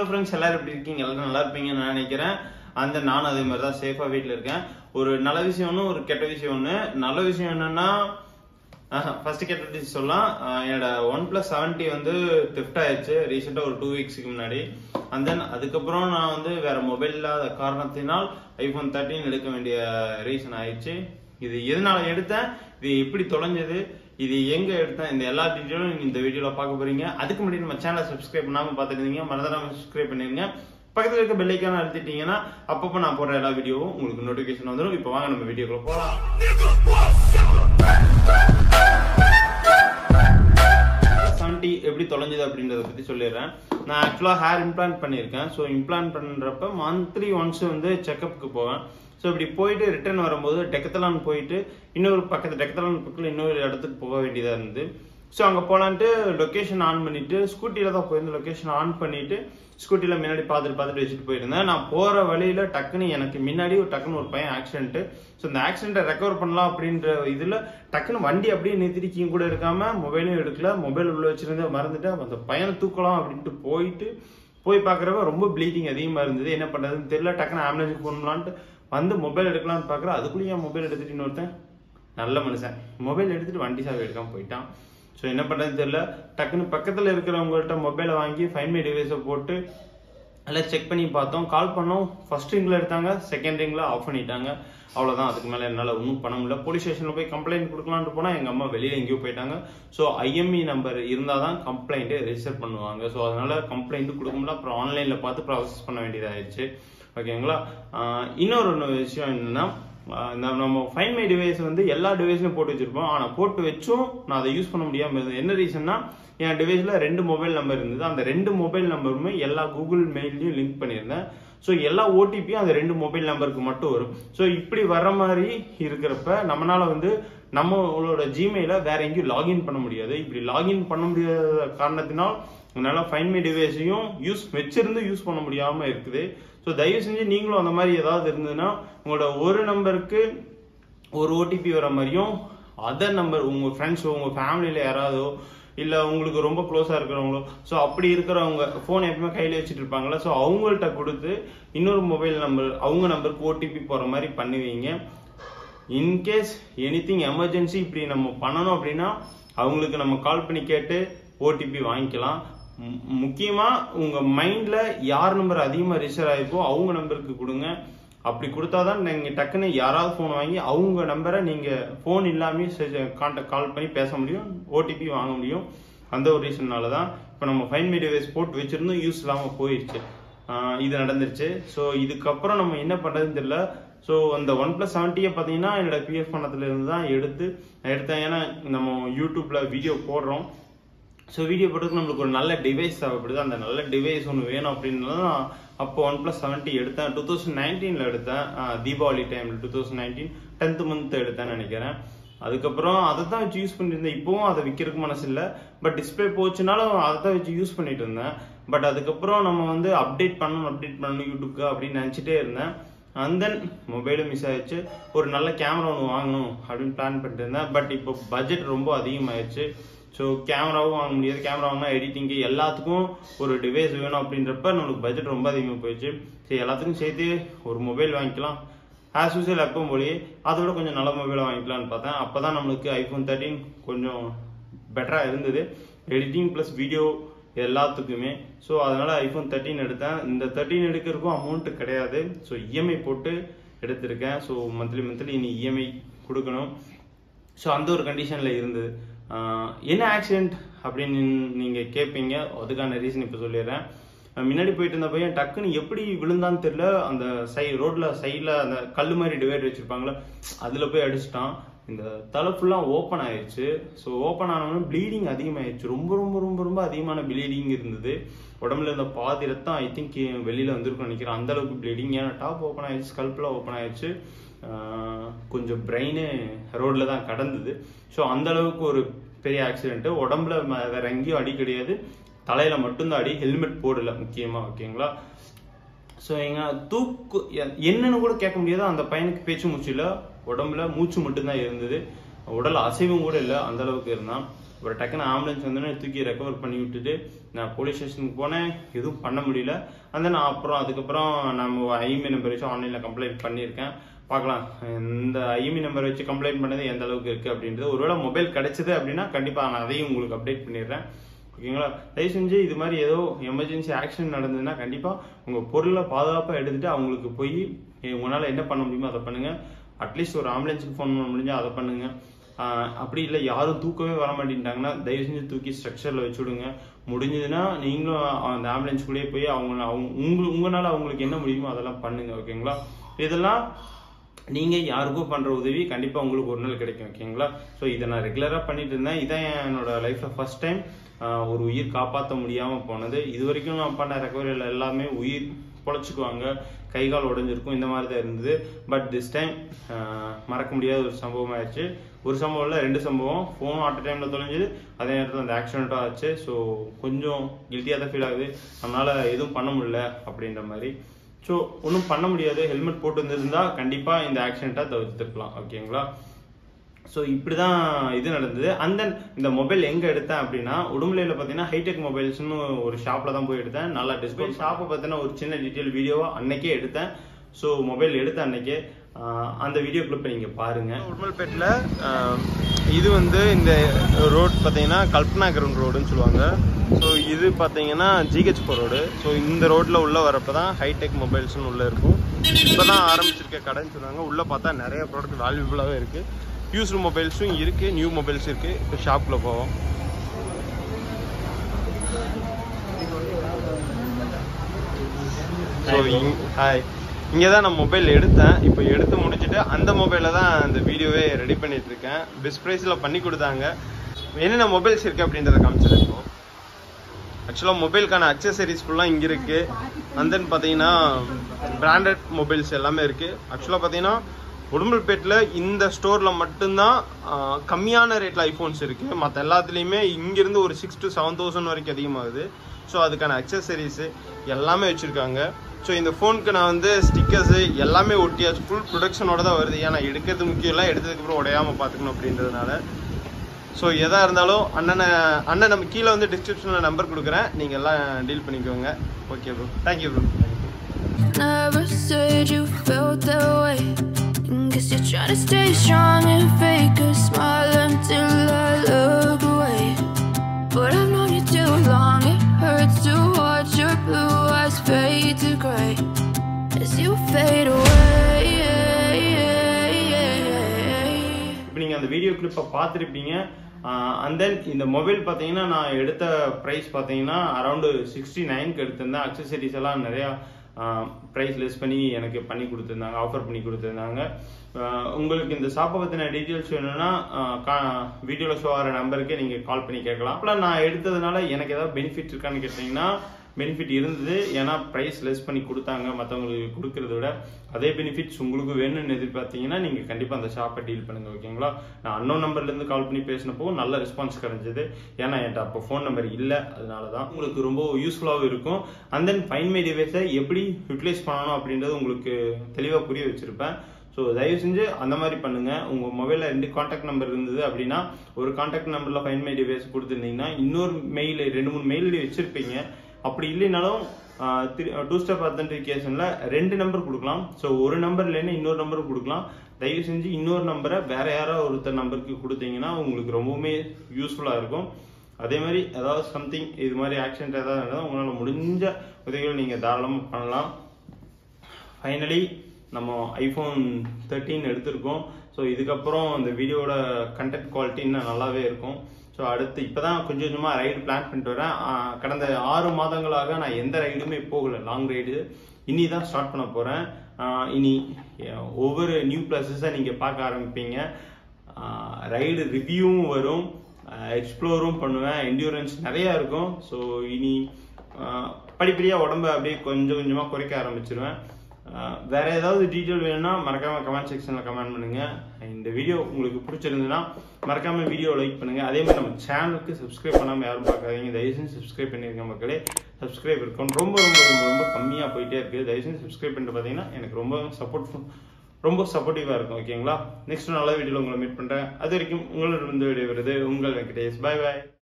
Hello friends எல்லாரும் எப்படி இருக்கீங்க எல்லாரும் நல்லா இருப்பீங்கன்னு நான் நினைக்கிறேன் அந்த நானும் அதே மாதிரி தான் சேஃபா வீட்டில் இருக்கேன் ஒரு நல்ல விஷயம் ஒன்று ஒரு கெட்ட விஷயம் ஒன்று நல்ல விஷயம் என்னன்னா ஃபர்ஸ்ட் கெட்ட விஷயம் சொல்லலாம் ஆஹ் என்னோட ஒன் பிளஸ் செவன்ட்டி வந்து திஃப்ட் ஆயிடுச்சு ரீசெண்டாக ஒரு டூ வீக்ஸ்க்கு முன்னாடி அண்ட் தென் அதுக்கப்புறம் நான் வந்து வேற மொபைல் இல்லாத காரணத்தினால் ஐஃபோன் தேர்ட்டின் எடுக்க வேண்டிய ரீசன் ஆயிடுச்சு இது எதனால எடுத்தேன் இது எப்படி தொலைஞ்சது இது எங்க எடுத்தேன் இந்த எல்லா டீட்டெயிலும் இந்த வீடியோல பார்க்க போறீங்க அதுக்கு முன்னாடி நம்ம சேனலை சப்ஸ்கிரைப் பண்ணாம பார்த்துட்டு இருந்தீங்க மறந்துடாம சப்ஸ்கிரைப் பண்ணிருங்க பக்கத்துல இருக்க பெல் ஐக்கான அழுத்திட்டீங்கன்னா அப்பப்போ நான் போடுற எல்லா வீடியோவும் உங்களுக்கு நோட்டிபிகேஷன் வந்துடும் இப்போ வாங்க நம்ம வீடியோக்குள்ள போகலாம் செவன்ட்டி எப்படி தொலைஞ்சது அப்படின்றத பத்தி சொல்லிடுறேன் நான் ஆக்சுவலா ஹேர் இம்ப்ளான்ட் பண்ணியிருக்கேன் ஸோ இம்ப்ளான்ட் பண்றப்ப மந்த்லி ஒன்ஸ் வந்து செக்கப்புக்கு போவேன் ஸோ இப்படி போயிட்டு ரிட்டர்ன் வரும்போது டெக்கத்தலான் போயிட்டு இன்னொரு பக்கத்து டெக்கத்தலான் பக்கத்தில் இன்னொரு இடத்துக்கு போக வேண்டியதாக இருந்தது ஸோ அங்கே போலான்ட்டு லொக்கேஷன் ஆன் பண்ணிட்டு ஸ்கூட்டியில் தான் போயிருந்தேன் லொக்கேஷன் ஆன் பண்ணிட்டு ஸ்கூட்டியில் முன்னாடி பார்த்துட்டு பார்த்துட்டு வச்சுட்டு போயிருந்தேன் நான் போகிற வழியில் டக்குன்னு எனக்கு முன்னாடி ஒரு டக்குன்னு ஒரு பையன் ஆக்சிடென்ட் ஸோ இந்த ஆக்சிடென்ட்டை ரெக்கவர் பண்ணலாம் அப்படின்ற இதில் டக்குன்னு வண்டி அப்படியே நிறுத்திருக்கியும் கூட எடுக்காம மொபைலும் எடுக்கல மொபைல் உள்ள வச்சிருந்தே மறந்துட்டு அந்த பையனை தூக்கலாம் அப்படின்ட்டு போயிட்டு போய் பார்க்குறப்ப ரொம்ப ப்ளீடிங் அதிகமாக இருந்தது என்ன பண்ணுறதுன்னு தெரியல டக்குன்னு ஆம்புலன்ஸுக்கு போகலான்ட்டு வந்து மொபைல் எடுக்கலாம்னு பார்க்குறேன் அதுக்குள்ளேயே என் மொபைல் எடுத்துட்டு இன்னொருத்தன் நல்ல மனுஷன் மொபைல் எடுத்துட்டு வண்டி சாவி எடுக்காம போயிட்டான் ஸோ என்ன பண்ணுறதுன்னு தெரியல டக்குன்னு பக்கத்தில் இருக்கிறவங்கள்ட்ட மொபைலை வாங்கி ஃபைன் மே டிவைஸை போட்டு எல்லாம் செக் பண்ணி பார்த்தோம் கால் பண்ணோம் ஃபர்ஸ்ட் ரிங்கில் எடுத்தாங்க செகண்ட் ரிங்கில் ஆஃப் பண்ணிட்டாங்க அவ்வளோதான் அதுக்கு மேலே என்னால் ஒன்றும் பண்ண முடியல போலீஸ் ஸ்டேஷனில் போய் கம்ப்ளைண்ட் கொடுக்கலான்ட்டு போனால் எங்கள் அம்மா வெளியில் எங்கேயோ போயிட்டாங்க ஸோ ஐஎம்இ நம்பர் இருந்தால் தான் கம்ப்ளைண்ட்டு ரெஜிஸ்டர் பண்ணுவாங்க ஸோ அதனால கம்ப்ளைண்ட்டு கொடுக்க முடியல அப்புறம் ஆன்லைனில் பார்த்து ப்ராசஸ் பண்ண வேண்டியதாகிடுச்சு ஓகேங்களா ஆஹ் இன்னொரு ஒன்று விஷயம் என்னன்னா ஆஹ் இந்த நம்ம ஃபைன் மை டிவைஸ் வந்து எல்லா டிவைஸ்லையும் போட்டு வச்சிருப்போம் ஆனால் போட்டு வச்சும் நான் அதை யூஸ் பண்ண முடியாமல் இருந்தது என்ன ரீசன்னா என் டிவைஸில் ரெண்டு மொபைல் நம்பர் இருந்தது அந்த ரெண்டு மொபைல் நம்பருமே எல்லா கூகுள் மெயிலையும் லிங்க் பண்ணியிருந்தேன் ஸோ எல்லா ஓடிபியும் அந்த ரெண்டு மொபைல் நம்பருக்கு மட்டும் வரும் ஸோ இப்படி வர மாதிரி இருக்கிறப்ப நம்மளால வந்து நம்மளோட ஜிமெயில வேற எங்கேயும் லாகின் பண்ண முடியாது இப்படி லாகின் பண்ண முடியாத காரணத்தினால் அதனால ஃபைன் மை டிவைஸையும் யூஸ் வச்சிருந்து யூஸ் பண்ண முடியாம இருக்குது ஸோ தயவு செஞ்சு நீங்களும் அந்த மாதிரி ஏதாவது இருந்ததுன்னா உங்களோட ஒரு நம்பருக்கு ஒரு ஓடிபி வர மாதிரியும் அதர் நம்பர் உங்க ஃப்ரெண்ட்ஸ் உங்க ஃபேமிலியில யாராவதோ இல்ல உங்களுக்கு ரொம்ப க்ளோஸா இருக்கிறவங்களோ ஸோ அப்படி இருக்கிறவங்க ஃபோன் எப்பவுமே கையில வச்சுட்டு இருப்பாங்களா ஸோ அவங்கள்ட்ட கொடுத்து இன்னொரு மொபைல் நம்பர் அவங்க நம்பருக்கு ஓடிபி போற மாதிரி பண்ணுவீங்க இன்கேஸ் எனிதிங் எமர்ஜென்சி இப்படி நம்ம பண்ணணும் அப்படின்னா அவங்களுக்கு நம்ம கால் பண்ணி கேட்டு ஓடிபி வாங்கிக்கலாம் மு- முக்கியமா உங்க மைண்ட்ல யார் நம்பர் அதிகமா ரிஜிஸ்டர் ஆயிருக்கோ அவங்க நம்பருக்கு கொடுங்க அப்படி கொடுத்தாதான் நீங்க டக்குன்னு யாராவது ஃபோன் வாங்கி அவங்க நம்பரை நீங்க ஃபோன் இல்லாம கான்டாக்ட் கால் பண்ணி பேச முடியும் ஓடிபி வாங்க முடியும் அந்த ஒரு ரீசன்னால தான் இப்போ நம்ம ஃபைன் மீ டிவைஸ் போட்டு வச்சிருந்தோம் யூஸ் இல்லாமல் போயிடுச்சு ஆஹ் இது நடந்துருச்சு ஸோ இதுக்கப்புறம் நம்ம என்ன பண்ணுறதுன்னு தெரியல ஸோ அந்த ஒன் பிளஸ் செவன்ட்டியை பார்த்தீங்கன்னா என்னோட பிஎஃப் பணத்துல இருந்து தான் எடுத்து நான் எடுத்தேன் ஏன்னா நம்ம யூடியூப்ல வீடியோ போடுறோம் ஸோ வீடியோ போட்டுக்கு நம்மளுக்கு ஒரு நல்ல டிவைஸ் தேவைப்படுது அந்த நல்ல டிவைஸ் ஒன்று வேணும் அப்படின்னு தான் அப்போ ஒன் பிளஸ் செவன்ட்டி எடுத்தேன் டூ தௌசண்ட் நைன்டீனில் எடுத்தேன் ஆஹ் தீபாவளி டைமில் two thousand nineteen tenth month எடுத்தேன்னு நினைக்கிறேன் அதுக்கப்புறம் அதை தான் வச்சு யூஸ் பண்ணிட்டு இருந்தேன் இப்போவும் அதை விற்கிறதுக்கு மனசு இல்லை பட் டிஸ்பிளே போச்சுனாலும் அதை தான் வச்சு யூஸ் பண்ணிட்டு இருந்தேன் பட் அதுக்கப்புறம் நம்ம வந்து அப்டேட் பண்ணணும் அப்டேட் பண்ணணும் யூடியூப்க்கு அப்படின்னு நினச்சிட்டே இருந்தேன் அண்ட் தென் மொபைலும் மிஸ் ஆயிடுச்சு ஒரு நல்ல கேமரா ஒன்று வாங்கணும் அப்படின்னு பிளான் பண்ணிட்டு இருந்தேன் பட் இப்போ பட்ஜெட் ரொம்ப அதிகமாயிடுச்சு ஸோ கேமராவும் வாங்க முடியாது கேமரா வாங்கினா எடிட்டிங்கு எல்லாத்துக்கும் ஒரு டிவைஸ் வேணும் அப்படின்றப்ப நம்மளுக்கு பட்ஜெட் ரொம்ப அதிகமாக போயிடுச்சு சரி எல்லாத்துக்கும் சேர்த்து ஒரு மொபைல் வாங்கிக்கலாம் ஆஸ் யூஸ்வல் எப்பவும் போலயே அதோட கொஞ்சம் நல்ல மொபைலை வாங்கிக்கலாம்னு பார்த்தேன் அப்போ தான் நம்மளுக்கு ஐஃபோன் தேர்ட்டின் கொஞ்சம் பெட்டராக இருந்தது எடிட்டிங் ப்ளஸ் வீடியோ எல்லாத்துக்குமே ஸோ அதனால ஐஃபோன் தேர்ட்டின் எடுத்தேன் இந்த தேர்ட்டின் எடுக்கிறதுக்கும் அமௌண்ட் கிடையாது ஸோ இஎம்ஐ போட்டு எடுத்திருக்கேன் ஸோ மந்த்லி மந்த்லி இனி இஎம்ஐ கொடுக்கணும் ஸோ அந்த ஒரு கண்டிஷனில் இருந்தது ஆஹ் என்ன ஆக்சிடென்ட் அப்படின்னு நீங்கள் கேட்பீங்க அதுக்கான ரீசன் இப்போ சொல்லிடுறேன் அஹ் முன்னாடி போயிட்டு இருந்த பையன் டக்குன்னு எப்படி விழுந்தான்னு தெரியல அந்த சை ரோட்ல சைடில் அந்த கல் மாதிரி டிவைட் வச்சிருப்பாங்களே அதில் போய் அடிச்சிட்டான் இந்த தலை ஃபுல்லாக ஓப்பன் ஆயிடுச்சு ஸோ ஓப்பன் ஆனவொடனே ப்ளீடிங் அதிகமாயிடுச்சு ரொம்ப ரொம்ப ரொம்ப ரொம்ப அதிகமான ப்ளீடிங் இருந்தது உடம்புல இருந்த பாதி ரத்தம் ஐ திங்க் வெளியில வந்திருக்கும்னு நினைக்கிறேன் அந்த அளவுக்கு ப்ளீடிங் ஏன்னா டாப் ஓப்பன் ஆயிடுச்சு ஸ்கல்ப்லாம் ஓப்பன் ஆயிடுச்சு ஆஹ் கொஞ்சம் பிரெயினு ரோட்ல தான் கடந்தது ஸோ அந்த அளவுக்கு ஒரு பெரிய ஆக்சிடென்ட் உடம்புல ம- வேற எங்கேயும் அடி கிடையாது தலையில மட்டும்தான் அடி ஹெல்மெட் போடல முக்கியமா ஓகேங்களா ஸோ எங்க தூக்கு எ- என்னன்னு கூட கேட்க முடியாது அந்த பையனுக்கு பேச்சு மூச்சு இல்ல உடம்புல மூச்சு மட்டும்தான் இருந்தது உடல் அசைவும் கூட இல்லை அந்த அளவுக்கு இருந்தான் அப்புறம் டக்குன்னு ஆம்புலன்ஸ் வந்தோடனே தூக்கி ரெக்கவர் பண்ணி விட்டுட்டு நான் போலீஸ் ஸ்டேஷனுக்கு போனேன் எதுவும் பண்ண முடியல அந்த நான் அப்புறம் அதுக்கப்புறம் நம்ம ஐஎம்ஐ நம்பர் வச்சு ஆன்லைனில் கம்ப்ளைண்ட் பண்ணியிருக்கேன் பார்க்கலாம் இந்த ஐஎம்ஐ நம்பர் வச்சு கம்ப்ளைண்ட் பண்ணது எந்த அளவுக்கு இருக்குது அப்படின்றது ஒருவேளை மொபைல் கிடைச்சது அப்படின்னா கண்டிப்பாக நான் அதையும் உங்களுக்கு அப்டேட் பண்ணிடுறேன் ஓகேங்களா தயவு செஞ்சு இது மாதிரி ஏதோ எமர்ஜென்சி ஆக்ஷன் நடந்ததுன்னா கண்டிப்பாக உங்கள் பொருளை பாதுகாப்பாக எடுத்துட்டு அவங்களுக்கு போய் உங்களால் என்ன பண்ண முடியுமோ அதை பண்ணுங்கள் அட்லீஸ்ட் ஒரு ஆம்புலன்ஸுக்கு ஃபோன் பண்ண முடிஞ்சால் அதை பண்ணுங்க ஆஹ் அப்படி இல்லை யாரும் தூக்கவே வர மாட்டேன்ட்டாங்கன்னா தயவு செஞ்சு தூக்கி ஸ்ட்ரக்சரில் வச்சு விடுங்க முடிஞ்சதுன்னா நீங்களும் அந்த ஆம்புலன்ஸ்குள்ளேயே போய் அவங்க அவங்க உங்க உங்களால் அவங்களுக்கு என்ன முடியுமோ அதெல்லாம் பண்ணுங்க ஓகேங்களா இதெல்லாம் நீங்க யாருக்கும் பண்ற உதவி கண்டிப்பா உங்களுக்கு ஒரு நாள் கிடைக்கும் ஓகேங்களா ஸோ இதை நான் ரெகுலரா பண்ணிட்டு இருந்தேன் இதான் என்னோட லைஃப்ல ஃபர்ஸ்ட் டைம் ஒரு உயிர் காப்பாற்ற முடியாம போனது இது வரைக்கும் நான் பண்ண ரெக்கவரியில் எல்லாமே உயிர் பொழைச்சிக்குவாங்க கை கால் உடைஞ்சிருக்கும் இந்த மாதிரி தான் இருந்தது பட் திஸ் டைம் மறக்க முடியாத ஒரு சம்பவம் ஆயிடுச்சு ஒரு சம்பவம் இல்லை ரெண்டு சம்பவம் ஃபோனும் அட் டைம்ல தொலைஞ்சது அதே நேரத்தில் அந்த ஆக்சிடென்ட்டும் ஆச்சு ஸோ கொஞ்சம் கில்ட்டியாக தான் ஃபீல் ஆகுது நம்மளால எதுவும் பண்ண முடியல அப்படின்ற மாதிரி ஸோ ஒன்றும் பண்ண முடியாது ஹெல்மெட் போட்டு இருந்திருந்தா கண்டிப்பாக இந்த ஆக்சிடெண்ட்டாக தவிர்த்துருக்கலாம் ஓகேங்களா ஸோ இப்படி தான் இது நடந்தது அண்ட் தென் இந்த மொபைல் எங்கே எடுத்தேன் அப்படின்னா உடுமலையில் பார்த்தீங்கன்னா ஹைடெக் மொபைல்ஸ்னு ஒரு ஷாப்பில் தான் போய் எடுத்தேன் நல்லா டிஸ்பிளே ஷாப்பை பற்றின ஒரு சின்ன டீட்டெயில் வீடியோவை அன்னைக்கே எடுத்தேன் ஸோ மொபைல் எடுத்த அன்னைக்கே ஆஹ் அந்த வீடியோ கிளிப்பை நீங்கள் பாருங்கள் உடுமல்பேட்டில் இது வந்து இந்த ரோட் பார்த்தீங்கன்னா கல்பனா கிரவுண்ட் ரோடுன்னு சொல்லுவாங்க ஸோ இது பார்த்தீங்கன்னா ஜிஹெச் ஃபோர் ரோடு ஸோ இந்த ரோட்டில் உள்ளே வரப்போ தான் ஹைடெக் மொபைல்ஸ்னு உள்ளே இருக்கும் இப்போ தான் ஆரம்பிச்சிருக்க கடைன்னு சொன்னாங்க உள்ளே பார்த்தா நிறைய ப்ராடக்ட் வேல்யூபுளாகவே இருக்குது யூஸ்டு மொபைல்ஸும் இருக்குது நியூ மொபைல்ஸ் இருக்குது இப்போ ஷாப்பில் போவோம் ஸோ ஹாய் இங்கே தான் நான் மொபைல் எடுத்தேன் இப்போ எடுத்து முடிச்சுட்டு அந்த மொபைலில் தான் அந்த வீடியோவே ரெடி பண்ணிட்டு இருக்கேன் பெஸ்ட் ப்ரைஸில் பண்ணி கொடுத்தாங்க என்னென்ன மொபைல்ஸ் இருக்குது அப்படின்றத காமிச்சிருக்கோம் ஆக்சுவலாக மொபைலுக்கான அக்சசரிஸ் ஃபுல்லாக இங்கே இருக்குது அண்ட் தென் பார்த்தீங்கன்னா பிராண்டட் மொபைல்ஸ் எல்லாமே இருக்குது ஆக்சுவலாக பார்த்தீங்கன்னா உடுமல்பேட்டில் இந்த ஸ்டோரில் மட்டும்தான் ஆஹ், கம்மியான ரேட்டில் ஐஃபோன்ஸ் இருக்குது மற்ற எல்லாத்துலேயுமே இங்கேருந்து ஒரு சிக்ஸ் to செவன் தௌசண்ட் வரைக்கும் அதிகமாகுது ஸோ அதுக்கான அக்சசரிஸு எல்லாமே வச்சுருக்காங்க ஸோ இந்த ஃபோனுக்கு நான் வந்து ஸ்டிக்கர்ஸு எல்லாமே ஒட்டியாச்சு ஃபுல் ப்ரொடக்ஷனோட தான் வருது ஏன்னா எடுக்கிறது முக்கியம் இல்லை எடுத்ததுக்கப்புறம் உடையாமல் பார்த்துக்கணும் அப்படின்றதுனால ஸோ எதாக இருந்தாலும் அண்ணனை அண்ணன் நம்ம கீழே வந்து டிஸ்கிரிப்ஷனில் நம்பர் கொடுக்குறேன் நீங்கள் எல்லாம் டீல் பண்ணிக்கோங்க okay bro thank you bro Never said you felt that way. Guess you're trying to stay strong and fake a smile until I look away. But I've known you too long, it hurts to watch your blue eyes fade to gray as you fade away. இப்போ நீங்கள் அந்த video கிளிப்பை பார்த்துருப்பீங்க and then இந்த mobile பார்த்தீங்கன்னா நான் எடுத்த price பார்த்தீங்கன்னா அரௌண்டு சிக்ஸ்டி நைனுக்கு எடுத்திருந்தேன் அக்சசரிஸ் எல்லாம் நிறையா ப்ரைஸ் லெஸ் பண்ணி எனக்கு பண்ணி கொடுத்துருந்தாங்க ஆஃபர் பண்ணி கொடுத்துருந்தாங்க ஆஹ் உங்களுக்கு இந்த ஷாப்பை பற்றின டீட்டெயில்ஸ் வேணும்னா வீடியோவில் ஷோ ஆகிற நம்பருக்கு நீங்கள் கால் பண்ணி கேட்கலாம் அப்பலாம் நான் எடுத்ததுனால எனக்கு ஏதாவது பெனிஃபிட் இருக்கான்னு கேட்டிங்கன்னா பெனிஃபிட் இருந்தது ஏன்னா ப்ரைஸ் லெஸ் பண்ணி கொடுத்தாங்க மற்றவங்களுக்கு கொடுக்கறத விட அதே பெனிஃபிட்ஸ் உங்களுக்கு வேணும்னு எதிர்பார்த்தீங்கன்னா நீங்கள் கண்டிப்பாக அந்த ஷாப்பை டீல் பண்ணுங்க ஓகேங்களா நான் அன்னோன் நம்பர்லேருந்து கால் பண்ணி பேசினப்போ நல்ல ரெஸ்பான்ஸ் கிடைஞ்சது ஏன்னா என்கிட்ட அப்போ ஃபோன் நம்பர் இல்லை அதனால தான் உங்களுக்கு ரொம்ப யூஸ்ஃபுல்லாகவும் இருக்கும் அண்ட் தென் ஃபைன் மை டிவைஸை எப்படி யூட்டிலைஸ் பண்ணணும் அப்படின்றது உங்களுக்கு தெளிவாக புரிய வச்சிருப்பேன் ஸோ தயவு செஞ்சு அந்த மாதிரி பண்ணுங்க உங்க மொபைலில் ரெண்டு காண்டாக்ட் நம்பர் இருந்தது அப்படின்னா ஒரு காண்டாக்ட் நம்பர்ல ஃபைன் மை டிவைஸ் கொடுத்துருந்தீங்கன்னா இன்னொரு மெயில் ரெண்டு மூணு மெயில் வச்சிருப்பீங்க அப்படி இல்லைனாலும் டூ ஸ்டெப் அத்தன்டிகேஷன்ல ரெண்டு நம்பர் கொடுக்கலாம் ஸோ ஒரு நம்பர் இல்லைன்னா இன்னொரு நம்பர் கொடுக்கலாம் தயவு செஞ்சு இன்னொரு நம்பரை வேற யாரோ ஒருத்தர் நம்பருக்கு கொடுத்தீங்கன்னா உங்களுக்கு ரொம்பவுமே யூஸ்ஃபுல்லாக இருக்கும் அதே மாதிரி ஏதாவது சம்திங் இது மாதிரி ஆக்சிடென்ட் ஏதாவது நடந்தால் உங்களால் முடிஞ்ச உதவிகள் நீங்கள் தாராளமாக பண்ணலாம் ஃபைனலி நம்ம ஐஃபோன் தேர்ட்டீன் எடுத்திருக்கோம் ஸோ இதுக்கப்புறம் இந்த வீடியோட கண்டென்ட் குவாலிட்டி இன்னும் நல்லாவே இருக்கும் ஸோ அடுத்து இப்போ தான் கொஞ்சம் கொஞ்சமாக ரைடு பிளான் பண்ணிட்டு வரேன் ஆஹ் கடந்த ஆறு மாதங்களாக நான் எந்த ரைடுமே போகல லாங் ரைடு இனி தான் ஸ்டார்ட் பண்ண போகிறேன் இனி அஹ், ஒவ்வொரு நியூ பிளஸஸை நீங்கள் பார்க்க ஆரம்பிப்பீங்க ரைடு ரிவ்யூவும் வரும் எக்ஸ்ப்ளோரும் பண்ணுவேன் என்டியூரன்ஸ் நிறையா இருக்கும் ஸோ இனி படிப்படியாக உடம்ப அப்படியே கொஞ்சம் கொஞ்சமாக குறைக்க ஆரம்பிச்சிருவேன் ஆஹ் வேற ஏதாவது டீட்டெயில் வேணும்னா மறக்காம கமெண்ட் செக்ஷன்ல கமெண்ட் பண்ணுங்க இந்த வீடியோ உங்களுக்கு பிடிச்சிருந்ததுன்னா மறக்காம வீடியோ லைக் பண்ணுங்க அதே மாதிரி நம்ம சேனலுக்கு சப்ஸ்கிரைப் பண்ணாம யாரும் பார்க்காதீங்க தயவு செஞ்சு சப்ஸ்கிரைப் பண்ணிருங்க மக்களே சப்ஸ்கிரைப் இருக்கும் ரொம்ப ரொம்ப ரொம்ப ரொம்ப கம்மியா போயிட்டே இருக்கு தயவு செஞ்சு சப்ஸ்கிரைப் பண்ணிட்டு பாத்தீங்கன்னா எனக்கு ரொம்ப சப்போர்ட் ரொம்ப சப்போர்ட்டிவாக இருக்கும் ஓகேங்களா நெக்ஸ்ட் நல்ல வீடியோவில் உங்களை மீட் பண்ணுறேன் அது வரைக்கும் உங்களிடம் விடைபெறுது உங்கள் வெங்கடேஷ் பாய் பாய்